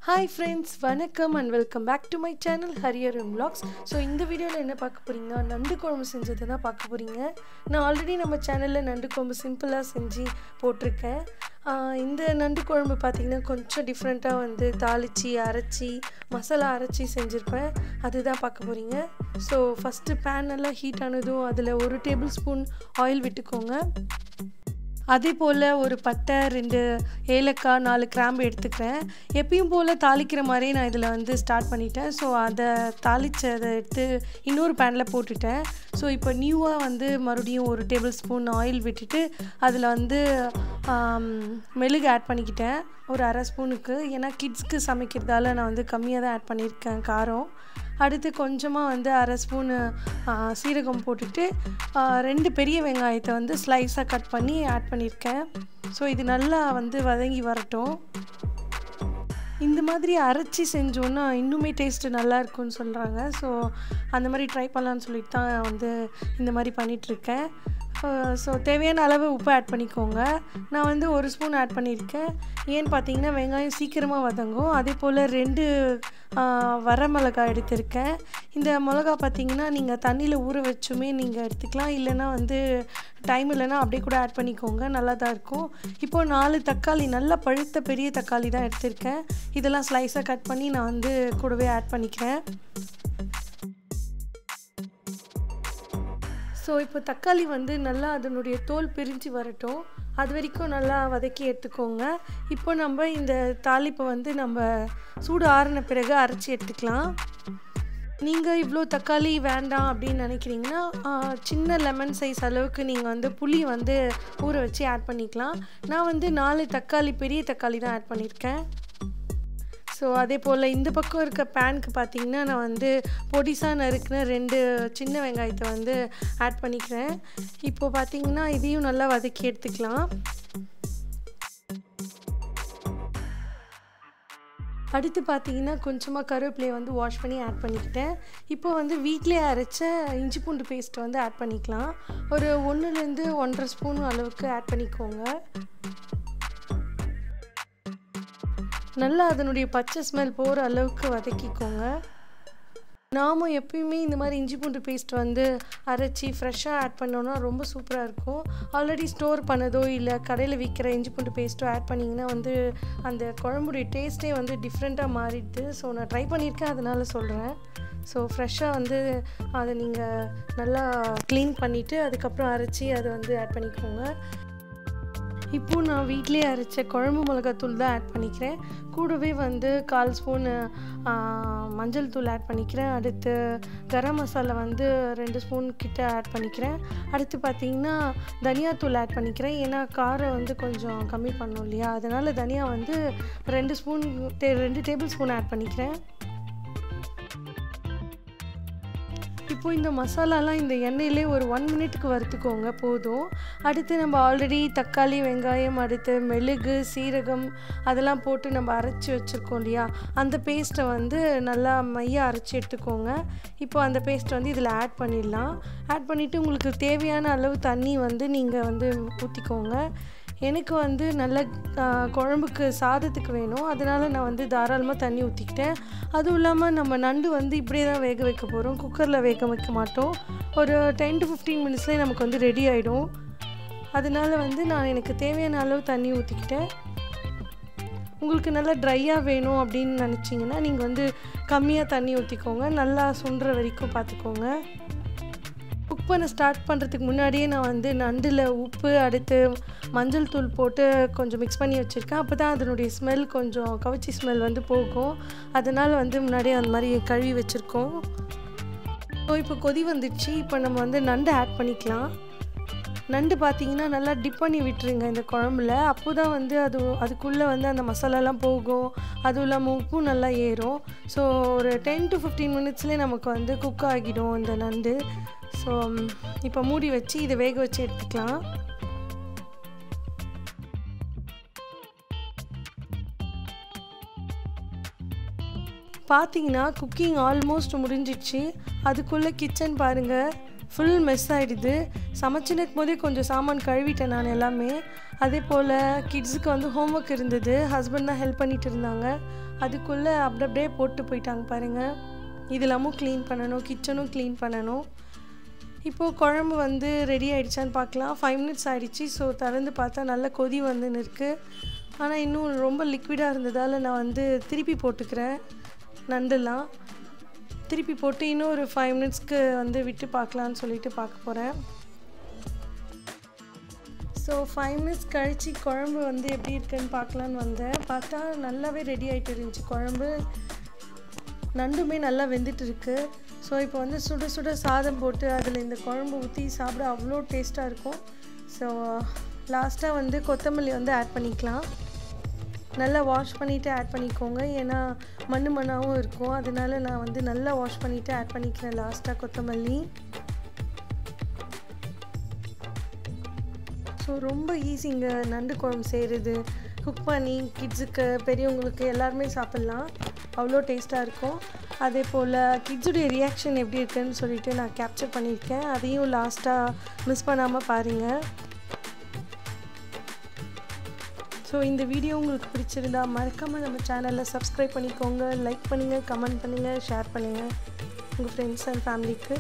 hi friends வணக்கம் and welcome back to my channel ஹரியர் vlogs so இந்த வீடியோவில் என்ன பார்க்க போகிறீங்கன்னா நண்டு குழம்பு செஞ்சதை தான் பார்க்க போகிறீங்க நான் ஆல்ரெடி நம்ம சேனலில் நண்டு குழம்பு சிம்பிளாக செஞ்சு போட்டிருக்கேன் ஆஹ் இந்த நண்டு குழம்பு பார்த்திங்கன்னா கொஞ்சம் டிஃப்ரெண்ட்டாக வந்து தாளித்து அரைச்சி மசாலா அரைச்சி செஞ்சுருப்பேன் அதுதான் பார்க்க போகிறீங்க ஸோ ஃபஸ்ட்டு பேன் நல்லா ஹீட் ஆனதும் அதில் ஒரு டேபிள் ஸ்பூன் ஆயில் விட்டுக்கோங்க அதே போல் ஒரு பட்டை ரெண்டு ஏலக்காய் நாலு கிராம்பு எடுத்துக்கிறேன் எப்பயும் போல் தாளிக்கிற மாதிரி நான் இதில் வந்து ஸ்டார்ட் பண்ணிட்டேன் ஸோ அதை தாளிச்சதை எடுத்து இன்னொரு பேனில் போட்டுட்டேன் ஸோ இப்போ நியூவாக வந்து மறுபடியும் ஒரு டேபிள் ஸ்பூன் ஆயில் விட்டுட்டு அதில் வந்து ஆம், மெழுகு ஆட் பண்ணிக்கிட்டேன் ஒரு அரை ஸ்பூனுக்கு ஏன்னா கிட்ஸ்க்கு சமைக்கிறதால நான் வந்து கம்மியாக தான் ஆட் பண்ணியிருக்கேன் காரம் அடுத்து கொஞ்சமாக வந்து அரை ஸ்பூனு சீரகம் போட்டுட்டு ஆ, ரெண்டு பெரிய வெங்காயத்தை வந்து ஸ்லைஸாக கட் பண்ணி ஆட் பண்ணியிருக்கேன் ஸோ இது நல்லா வந்து வதங்கி வரட்டும் இந்த மாதிரி அரைச்சி செஞ்சோன்னா இன்னுமே டேஸ்ட்டு நல்லா இருக்கும்னு சொல்கிறாங்க ஸோ அந்த மாதிரி ட்ரை பண்ணலான்னு சொல்லிட்டு தான் வந்து இந்த மாதிரி பண்ணிகிட்ருக்கேன் ஸோ தேவையான அளவு உப்பு ஆட் பண்ணிக்கோங்க நான் வந்து ஒரு ஸ்பூன் ஆட் பண்ணியிருக்கேன் ஏன்னு பார்த்தீங்கன்னா வெங்காயம் சீக்கிரமாக வதங்கும் அதே போல் ரெண்டு வர மிளகாய் எடுத்திருக்கேன் இந்த மிளகா பார்த்தீங்கன்னா நீங்கள் தண்ணியில் ஊற வச்சுமே நீங்கள் எடுத்துக்கலாம் இல்லைன்னா வந்து டைம் இல்லைன்னா அப்படியே கூட ஆட் பண்ணிக்கோங்க நல்லா தான் இருக்கும் இப்போது நாலு தக்காளி நல்லா பழுத்த பெரிய தக்காளி தான் எடுத்திருக்கேன் இதெல்லாம் ஸ்லைஸாக கட் பண்ணி நான் வந்து கூடவே ஆட் பண்ணிக்கிறேன் ஸோ இப்போ தக்காளி வந்து நல்லா அதனுடைய தோல் பிரிஞ்சு வரட்டும் அது வரைக்கும் நல்லா வதக்கி எடுத்துக்கோங்க இப்போ நம்ம இந்த தாளிப்பை வந்து நம்ம சூடு ஆறின பிறகு அரைச்சி எடுத்துக்கலாம் நீங்கள் இவ்வளோ தக்காளி வேண்டாம் அப்படின்னு நினைக்கிறீங்கன்னா ஆ, சின்ன லெமன் சைஸ் அளவுக்கு நீங்கள் வந்து புளி வந்து ஊற வச்சு ஆட் பண்ணிக்கலாம் நான் வந்து நாலு தக்காளி பெரிய தக்காளி தான் ஆட் பண்ணியிருக்கேன் ஸோ அதே போல் இந்த பக்கம் இருக்க பேனுக்கு பார்த்தீங்கன்னா நான் வந்து பொடிசாக நறுக்குன ரெண்டு சின்ன வெங்காயத்தை வந்து ஆட் பண்ணிக்கிறேன் இப்போ பார்த்தீங்கன்னா இதையும் நல்லா வதக்கி எடுத்துக்கலாம் அடுத்து பார்த்தீங்கன்னா கொஞ்சமாக கருவேப்பிலையை வந்து வாஷ் பண்ணி ஆட் பண்ணிக்கிட்டேன் இப்போ வந்து வீட்டிலே அரைச்ச இஞ்சி பூண்டு பேஸ்ட் வந்து ஆட் பண்ணிக்கலாம் ஒரு ஒன்றுலேருந்து ஒன்றரை ஸ்பூன் அளவுக்கு ஆட் பண்ணிக்கோங்க நல்லா அதனுடைய பச்சை ஸ்மெல் போகிற அளவுக்கு வதக்கிக்கோங்க நாமும் எப்பயுமே இந்த மாதிரி இஞ்சி பூண்டு பேஸ்ட் வந்து அரைச்சி ஃப்ரெஷ்ஷாக ஆட் பண்ணோன்னா ரொம்ப சூப்பராக இருக்கும் ஆல்ரெடி ஸ்டோர் பண்ணதோ இல்லை கடையில் விற்கிற இஞ்சி பூண்டு பேஸ்ட்டோ ஆட் பண்ணிங்கன்னா வந்து அந்த குழம்புடைய டேஸ்ட்டே வந்து டிஃப்ரெண்ட்டாக மாறிடுது ஸோ நான் ட்ரை பண்ணியிருக்கேன் அதனால் சொல்கிறேன் ஸோ ஃப்ரெஷ்ஷாக வந்து அதை நீங்கள் நல்லா க்ளீன் பண்ணிவிட்டு அதுக்கப்புறம் அரைச்சி அதை வந்து ஆட் பண்ணிக்கோங்க இப்போ நான் வீட்டிலேயே அரைச்ச குழம்பு மிளகாத்தூள் தான் ஆட் பண்ணிக்கிறேன் கூடவே வந்து கால் ஸ்பூன் மஞ்சள் தூள் ஆட் பண்ணிக்கிறேன் அடுத்து கரம் மசாலா வந்து ரெண்டு ஸ்பூன் கிட்ட ஆட் பண்ணிக்கிறேன் அடுத்து பார்த்தீங்கன்னா தனியாத்தூள் ஆட் பண்ணிக்கிறேன் ஏன்னா காரம் வந்து கொஞ்சம் கம்மி பண்ணும் இல்லையா அதனால் தனியா வந்து ரெண்டு ஸ்பூன் டே ரெண்டு டேபிள் ஸ்பூன் ஆட் பண்ணிக்கிறேன் இப்போ இந்த மசாலாலாம் இந்த எண்ணெயிலே ஒரு ஒன் மினிட்டுக்கு வறுத்துக்கோங்க போதும் அடுத்து நம்ம ஆல்ரெடி தக்காளி வெங்காயம் அடுத்து மெழுகு சீரகம் அதெல்லாம் போட்டு நம்ம அரைச்சி வச்சுருக்கோம் இல்லையா அந்த பேஸ்ட்டை வந்து நல்லா மையாக அரைச்சி எடுத்துக்கோங்க இப்போ அந்த பேஸ்ட்டை வந்து இதில் ஆட் பண்ணிடலாம் ஆட் பண்ணிவிட்டு உங்களுக்கு தேவையான அளவு தண்ணி வந்து நீங்கள் வந்து ஊற்றிக்கோங்க எனக்கு வந்து நல்ல ஆ, குழம்புக்கு சாதத்துக்கு வேணும் அதனால் நான் வந்து தாராளமாக தண்ணி ஊற்றிக்கிட்டேன் அதுவும் இல்லாமல் நம்ம நண்டு வந்து இப்படியே தான் வேக வைக்க போகிறோம் குக்கரில் வேக வைக்க மாட்டோம் ஒரு டென் டு ஃபிஃப்டீன் மினிட்ஸ்லேயே நமக்கு வந்து ரெடி ஆகிடும் அதனால வந்து நான் எனக்கு தேவையான அளவு தண்ணி ஊற்றிக்கிட்டேன் உங்களுக்கு நல்லா ட்ரையாக வேணும் அப்படின்னு நினச்சிங்கன்னா நீங்கள் வந்து கம்மியாக தண்ணி ஊற்றிக்கோங்க நல்லா சுண்டுற வரைக்கும் பார்த்துக்கோங்க குக் பண்ண ஸ்டார்ட் பண்ணுறதுக்கு முன்னாடியே நான் வந்து நண்டில் உப்பு அடுத்து மஞ்சள் தூள் போட்டு கொஞ்சம் மிக்ஸ் பண்ணி வச்சுருக்கேன் அப்போ தான் அதனுடைய ஸ்மெல் கொஞ்சம் கவுச்சி ஸ்மெல் வந்து போகும் அதனால் வந்து முன்னாடியே அந்த மாதிரி கழுவி வச்சுருக்கோம் ஸோ இப்போ கொதி வந்துடுச்சு இப்போ நம்ம வந்து நண்டு ஆட் பண்ணிக்கலாம் நண்டு பார்த்தீங்கன்னா நல்லா டிப் பண்ணி விட்டுருங்க இந்த குழம்புல அப்போ தான் வந்து அது அதுக்குள்ளே வந்து அந்த மசாலாலாம் போகும் அதுவும் இல்லாமல் உப்பும் நல்லா ஏறும் ஸோ ஒரு டென் டு ஃபிஃப்டீன் மினிட்ஸ்லேயே நமக்கு வந்து குக் ஆகிடும் இந்த நண்டு ஸோ இப்போ மூடி வச்சு இதை வேக வச்சு எடுத்துக்கலாம் பார்த்தீங்கன்னா குக்கிங் ஆல்மோஸ்ட் முடிஞ்சிடுச்சு அதுக்குள்ளே கிச்சன் பாருங்கள் ஃபுல் மெஸ் ஆகிடுது சமைச்சுன்னு போதே கொஞ்சம் சாமான் கழுவிட்டேன் நான் எல்லாமே அதே போல் கிட்ஸுக்கு வந்து ஹோம்ஒர்க் இருந்தது ஹஸ்பண்ட் தான் ஹெல்ப் பண்ணிட்டு இருந்தாங்க அதுக்குள்ளே அப்படி அப்படியே போட்டு போயிட்டாங்க பாருங்கள் இதெல்லாமும் க்ளீன் பண்ணணும் கிச்சனும் க்ளீன் பண்ணணும் இப்போது குழம்பு வந்து ரெடி ஆகிடுச்சான்னு பார்க்கலாம் ஃபைவ் மினிட்ஸ் ஆகிடுச்சு ஸோ திறந்து பார்த்தா நல்ல கொதி வந்துன்னு இருக்குது ஆனால் இன்னும் ரொம்ப லிக்விடாக இருந்ததால் நான் வந்து திருப்பி போட்டுக்கிறேன் நண்டுலாம் திருப்பி போட்டு இன்னும் ஒரு ஃபைவ் மினிட்ஸ்க்கு வந்து விட்டு பார்க்கலான்னு சொல்லிட்டு பார்க்க போகிறேன் ஸோ ஃபைவ் மினிட்ஸ் கழித்து குழம்பு வந்து எப்படி இருக்குன்னு பார்க்கலான்னு வந்தேன் பார்த்தா நல்லாவே ரெடி ஆகிட்டு இருந்துச்சு குழம்பு நண்டுமே நல்லா வெந்துட்டு இருக்கு ஸோ இப்போ வந்து சுட சுட சாதம் போட்டு அதில் இந்த குழம்பு ஊற்றி சாப்பிட அவ்வளோ டேஸ்ட்டாக இருக்கும் ஸோ லாஸ்ட்டாக வந்து கொத்தமல்லி வந்து ஆட் பண்ணிக்கலாம் நல்லா வாஷ் பண்ணிவிட்டு ஆட் பண்ணிக்கோங்க ஏன்னா மண் மண்ணாகவும் இருக்கும் அதனால நான் வந்து நல்லா வாஷ் பண்ணிவிட்டு ஆட் பண்ணிக்கிறேன் லாஸ்ட்டாக கொத்தமல்லி ஸோ ரொம்ப ஈஸிங்க நண்டு குழம்பு செய்கிறது குக் பண்ணி கிட்ஸுக்கு பெரியவங்களுக்கு எல்லாருமே சாப்பிட்லாம் அவ்வளோ டேஸ்ட்டாக இருக்கும் அதே போல் கிட்ஸுடைய ரியாக்ஷன் எப்படி இருக்குன்னு சொல்லிட்டு நான் கேப்சர் பண்ணியிருக்கேன் அதையும் லாஸ்ட்டாக மிஸ் பண்ணாமல் பாருங்கள் ஸோ இந்த வீடியோ உங்களுக்கு பிடிச்சிருந்தா மறக்காமல் நம்ம சேனலில் சப்ஸ்கிரைப் பண்ணிக்கோங்க லைக் பண்ணுங்கள் கமெண்ட் பண்ணுங்கள் ஷேர் பண்ணுங்கள் உங்கள் ஃப்ரெண்ட்ஸ் அண்ட் ஃபேமிலிக்கு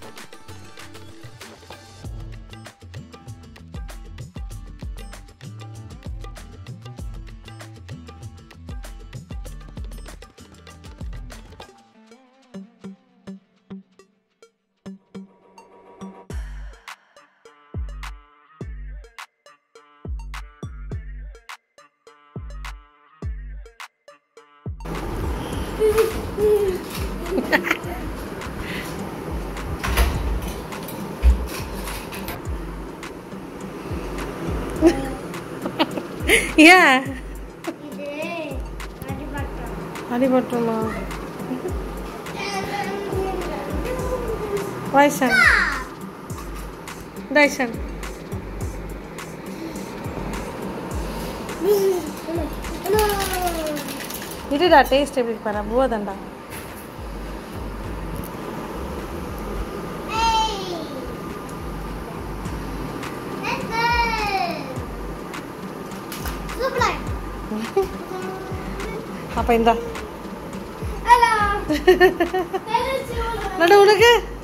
ஏன் இது அடிபட்டோம் அடிபட்டுமா வாய்சன் டைசன் இதுடா டேஸ்ட் எப்படி பாரு பூவதண்டா அப்போ இந்தா ஹலோ நடு உனக்கு